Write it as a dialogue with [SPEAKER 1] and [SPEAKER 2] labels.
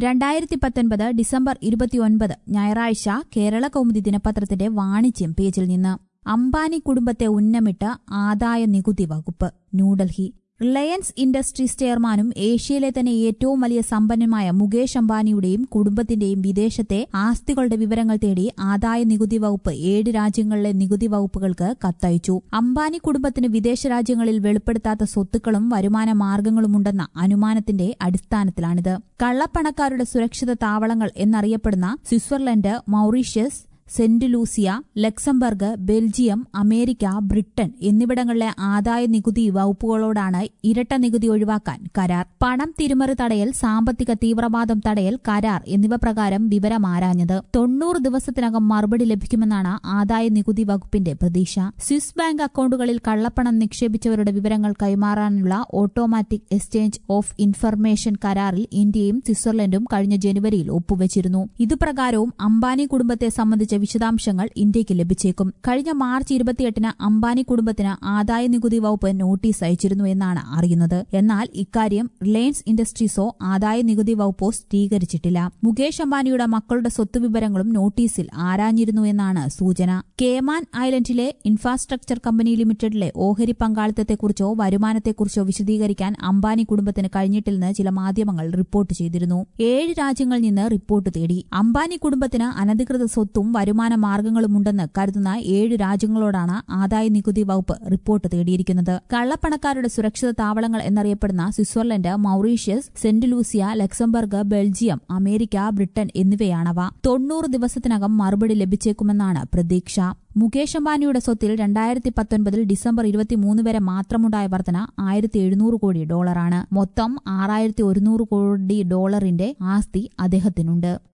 [SPEAKER 1] രണ്ടായിരത്തി പത്തൊൻപത് ഡിസംബർ ഇരുപത്തിയൊൻപത് ഞായറാഴ്ച കേരള കൗമുദി ദിനപത്രത്തിന്റെ വാണിജ്യം പേജിൽ നിന്ന് അംബാനി കുടുംബത്തെ ഉന്നമിട്ട് ആദായ നികുതി വകുപ്പ് ന്യൂഡൽഹി റിലയൻസ് ഇൻഡസ്ട്രീസ് ചെയർമാനും ഏഷ്യയിലെ തന്നെ ഏറ്റവും വലിയ സമ്പന്നമായ മുകേഷ് അംബാനിയുടെയും കുടുംബത്തിന്റെയും വിദേശത്തെ ആസ്തികളുടെ വിവരങ്ങൾ തേടി ആദായ നികുതി വകുപ്പ് ഏഴ് രാജ്യങ്ങളിലെ നികുതി വകുപ്പുകൾക്ക് കത്തയച്ചു അംബാനി കുടുംബത്തിന് വിദേശ രാജ്യങ്ങളിൽ വെളിപ്പെടുത്താത്ത സ്വത്തുക്കളും വരുമാന മാർഗങ്ങളുമുണ്ടെന്ന അനുമാനത്തിന്റെ അടിസ്ഥാനത്തിലാണിത് കള്ളപ്പണക്കാരുടെ സുരക്ഷിത താവളങ്ങൾ എന്നറിയപ്പെടുന്ന Switzerland Mauritius Saint Lucia Luxembourg Belgium America Britain എന്നിവിടങ്ങളിലെ ആദായ നികുതി വകുപ്പുകളോടാണ് ഇരട്ട നികുതി ഒഴിവാക്കാൻ കരാർ പണം തിരിമറി തടയൽ സാമ്പത്തിക തീവ്രവാദം തടയൽ കരാർ എന്നിവ പ്രകാരം വിവരം ആരാഞ്ഞത് തൊണ്ണൂറ് ദിവസത്തിനകം മറുപടി ലഭിക്കുമെന്നാണ് ആദായ നികുതി വകുപ്പിന്റെ പ്രതീക്ഷ സ്വിസ് ബാങ്ക് അക്കൌണ്ടുകളിൽ കള്ളപ്പണം നിക്ഷേപിച്ചവരുടെ വിവരങ്ങൾ കൈമാറാനുള്ള ഓട്ടോമാറ്റിക് എക്സ്ചേഞ്ച് ഓഫ് ഇൻഫർമേഷൻ കരാറിൽ ഇന്ത്യയും സ്വിറ്റ്സർലൻഡും കഴിഞ്ഞ ജനുവരിയിൽ ഒപ്പുവച്ചിരുന്നു ഇതുപ്രകാരവും അംബാനി കുടുംബത്തെ സംബന്ധിച്ച വിശദാംശങ്ങൾ ഇന്ത്യയ്ക്ക് ലഭിച്ചേക്കും കഴിഞ്ഞ മാർച്ച് ഇരുപത്തിയെട്ടിന് അംബാനി കുടുംബത്തിന് ആദായ നികുതി വകുപ്പ് നോട്ടീസ് അയച്ചിരുന്നു എന്നാണ് അറിയുന്നത് എന്നാൽ ഇക്കാര്യം റിലയൻസ് ഇൻഡസ്ട്രീസോ ആദായ നികുതി വകുപ്പോ സ്ഥിരീകരിച്ചിട്ടില്ല മുകേഷ് അംബാനിയുടെ മക്കളുടെ സ്വത്ത് വിവരങ്ങളും നോട്ടീസിൽ ആരാഞ്ഞിരുന്നു എന്നാണ് സൂചന കേമാൻ ഐലൻഡിലെ ഇൻഫ്രാസ്ട്രക്ചർ കമ്പനി ലിമിറ്റഡിലെ ഓഹരി പങ്കാളിത്തത്തെക്കുറിച്ചോ വരുമാനത്തെക്കുറിച്ചോ വിശദീകരിക്കാൻ അംബാനി കുടുംബത്തിന് കഴിഞ്ഞിട്ടില്ലെന്ന് ചില മാധ്യമങ്ങൾ റിപ്പോർട്ട് ചെയ്തിരുന്നു ഏഴ് രാജ്യങ്ങളിൽ നിന്ന് റിപ്പോർട്ട് തേടി അംബാനി കുടുംബത്തിന് അനധികൃത സ്വത്തും വരുമാന മാർഗങ്ങളുമുണ്ടെന്ന് കരുതുന്ന ഏഴ് രാജ്യങ്ങളോടാണ് ആദായ നികുതി വകുപ്പ് റിപ്പോർട്ട് തേടിയിരിക്കുന്നത് കള്ളപ്പണക്കാരുടെ സുരക്ഷിത താവളങ്ങൾ എന്നറിയപ്പെടുന്ന Switzerland Mauritius Saint Lucia Luxembourg Belgium America Britain എന്നിവയാണവ തൊണ്ണൂറ് ദിവസത്തിനകം മറുപടി ലഭിച്ചേക്കുമെന്നാണ് പ്രതീക്ഷ മുകേഷ് അംബാനിയുടെ സ്വത്തിൽ രണ്ടായിരത്തി പത്തൊൻപതിൽ ഡിസംബർ ഇരുപത്തിമൂന്ന് വരെ മാത്രമുണ്ടായ വർധന ആയിരത്തി എഴുന്നൂറ് കോടി ഡോളറാണ് മൊത്തം ആറായിരത്തി ഒരുന്നൂറ് കോടി ഡോളറിന്റെ ആസ്തി അദ്ദേഹത്തിനുണ്ട്